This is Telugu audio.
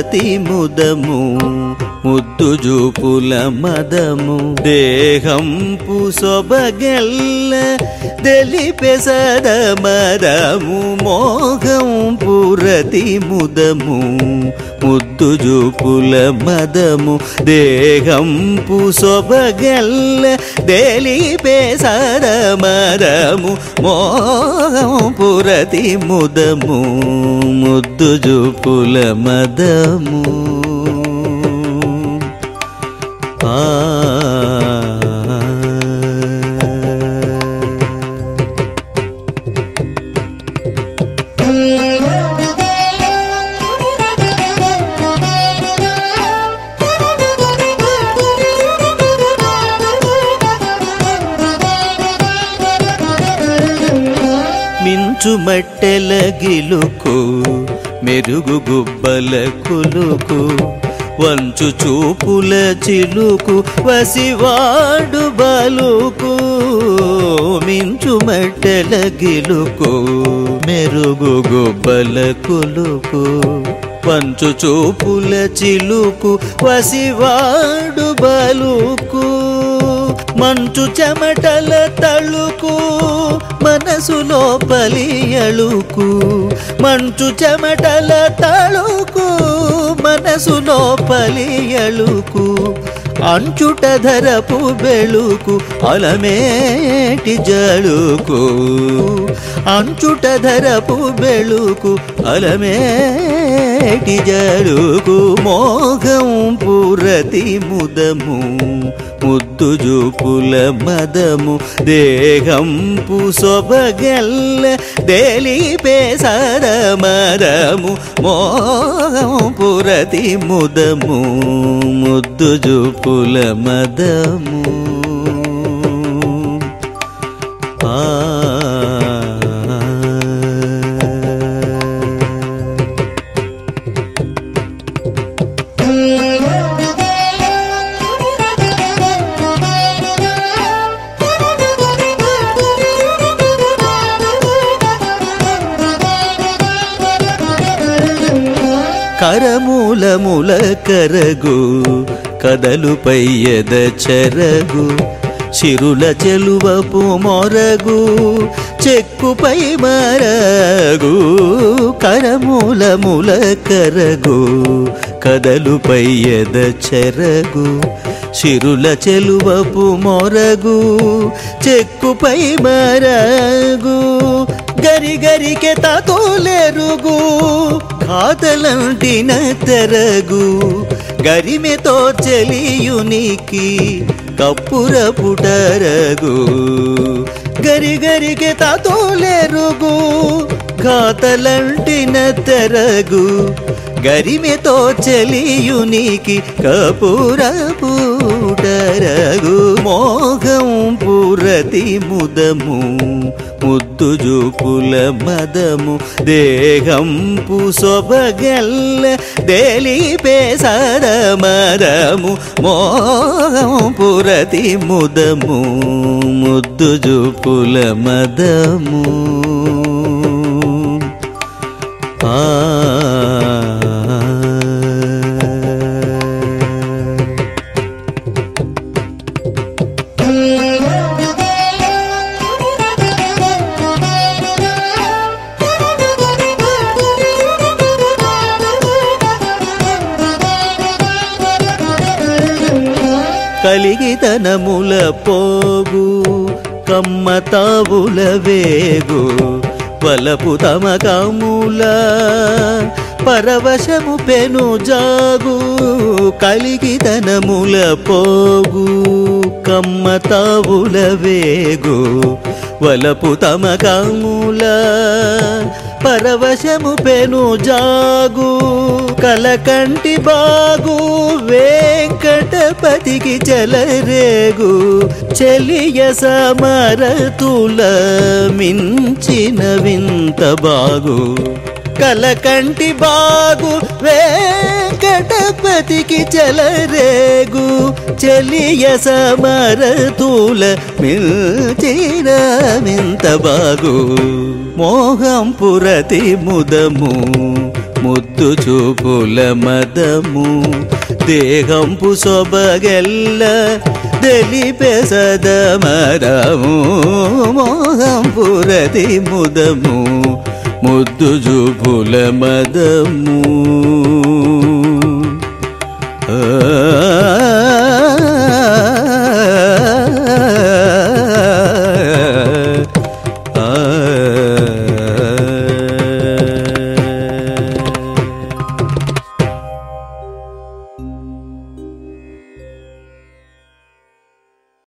పురతి ముదము ముద్దు జూపుల మదము దేహంపు సొబగెల్ల తెలిపె సద మదము మోహం పురతి ముదము ముద్దు జూపుల మదము దేహంపు సొబగెల్ల తెలిపే సద మదము మోహం పురతి ముదము ముద్దు జూపుల మదము ఆ మించు మట్టెల గిలుకు మెరుగు గుబ్బల కులుకు వంచు చూపుల చిలుకు వసివాడు బలుకు మించు మట్టెల గిలుకు మెరుగు గుబ్బల కులుకు వంచు చూపుల చిలుకు వసివాడు బలుకు మంచు చెమటల తళుకు మనసులో పలియళుకు మంచు చెమటల తళుకు మనసులో పలియళుకు అంచుట ధరపు బెళుకు అలమేటి జళుకు అంచుట ధరపు బెళుకు అలమేటి జళుకు మోహం పురతి ముదము ముద్దు జూపుల మదము దేహంపు సొబగెల్ల దేలిపే సద మదము మోహం పురతి ముదము ముద్దు జూపుల మదము ఆ కరమూలముల కరగు కదలుపై ఎద చెరగు చిరుల చెలువపు మొరగు చెక్కుపై మరగు కరమూలముల కరగు కదలుపై ఎద చెరగు చిరుల చెలువపు మొరగు చెక్కుపై మరగు గరి గరికె తోలెరుగు ఖాతలంటిన తెరగు గరిమెతో చెలియునికి కప్పుర పుటరగు గరి గరికె తోలెరుగు ఖాతలంటిన తెరగు గరిమెతో చెలియునికి కపుర పూటరగు మోహం పురతి ముదము ముద్దు జూపుల మదము దేహంపు సొబగెల్ల దేలిపే సద మదము మోహం పురతి ముదము ముద్దు జూపుల మదము ఆ కలిగితనముల పోగు కమ్మ తావుల వేగు వలపు తమకముల పరవశము పెను జాగు కలిగితనముల పోగు కమ్మ తావుల వేగు వలపు తమకముల పరవశము పెను జాగు కలకంటి బాగు వెంకటపతికి చెలరేగు చెలియ సమరతుల మించిన వింత బాగు కలకంటి బాగు వెంకటపతికి చెలరేగు చెలియ సమరతుల మిల్చిన వింత బాగు మోహం పురతి ముదము ముద్దు చూపుల మదము దేహంపు సొబగెల్ల తెలిపే సదమరము మోహంపురది ముదము ముద్దు చూపుల మదము ఆ